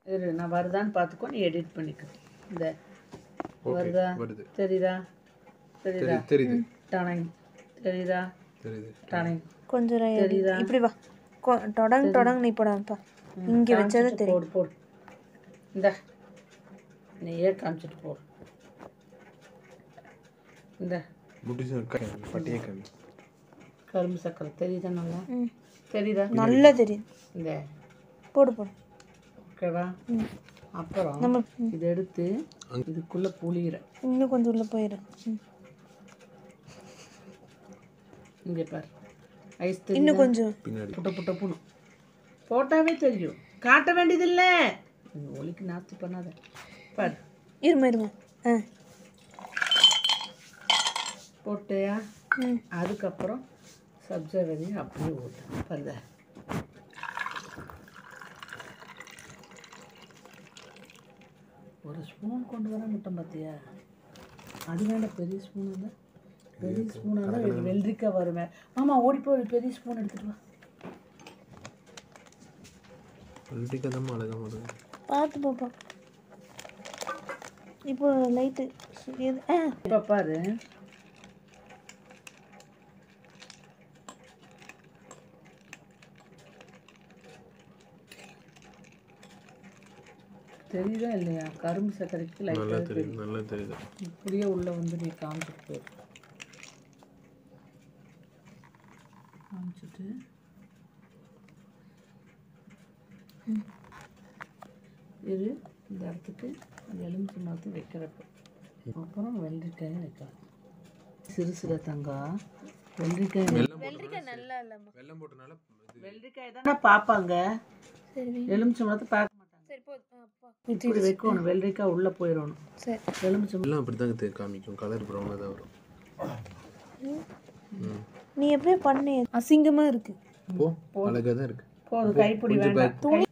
இரு நான் வருதான்னு பார்த்துக்கோ நீ எடிட் பண்ணிக்கோ இந்த வருதா வருது தெரியுதா தெரியுதா தெரியுது தெரியுது டனங் தெரியுதா தெரியுது டனங் கொஞ்சம் ரை- தெரியுதா? இப்படி வா கொ- தொடங் தொடங் நீ போடாப்பா இங்க வச்சது தெரியும் போடு போடு இந்த நீயே காமிச்சிட்டு போடு இந்த முடிச்சு காமி பட்டியே காமி கரும்பு சக்கரை தெரியுதா நல்லா ம். தெரியுதா நல்லா தெரியும் இந்த போடு போடு ஓகேவா ம். அப்புறம் நம்ம இதை எடுத்து இதுக்குள்ள புளியிற இன்னும் கொஞ்சம் உள்ள போயிடு ம். இங்கே பாரு ஐஸ் தெரியும் இன்னும் கொஞ்சம் பின்னாடி புட்ட புட்ட புணும் போட்டாவே தெரியும் காட்ட வேண்டியதில்லை நீ ஒலிக்கு நாஸ்தி பண்ணாத பாரு இருமா இருமா ஆ போட்டியா ம் அதுக்கப்புறம் சப்ஜா விதையை அப்படியே ஊற்று பாருதா ஒரு ஸ்பூன் கொண்டு வர முட்டம் பார்த்தியா அது வேண்டாம் பெரிய ஸ்பூன் இல்லை பெரிய ஸ்பூனாக தான் வெள்ளரிக்காய் வருமே மாமா ஓடி போய் ஒரு பெரிய ஸ்பூன் எடுத்துட்டு வா வெள்ளரிக்காய் தான் அழகாக வருது பார்த்து பாப்பா இப்போ லைட்டு இது ஆ இப்போ பாரு தெரியுதா இல்லையா கரும்பு சர்க்கரைக்கு நல்லா லைட்டாக தெரியுது நல்லா தெரியுது இப்படியே உள்ள வந்து நீ காமிச்சிட்டு போயிரு காமிச்சிட்டு இது இந்த இடத்துக்கு அந்த எலுமிச்சை மரத்தை வைக்கிறப்ப அப்புறம் வெள்ளரிக்காயும் வைக்கலாம் சிறு சிறு தங்கா வெள்ளரிக்காய் வெள்ளரிக்காய் நல்லா இல்லைம்மா வெள்ளம் போட்டனால இது வெள்ளரிக்காய் தானே பார்ப்பாங்க சரி எலுமிச்சை மரத்தை பார்க்க மாட்டாங்க சரி போதும் அப்பா இப்படி வைக்கணும் வெள்ளரிக்காய் உள்ளே போயிடணும் சரி எலுமிச்சை எல்லாம் அப்படி தாங்க காமிக்கும் கலர் ப்ரௌனாக தான் வரும் ம் நீ எப்படியே பண்ணு அசிங்கமா இருக்கு போ அழகாக தான் இருக்கு போதும் கைப்பிடி வேண்டாம் துணி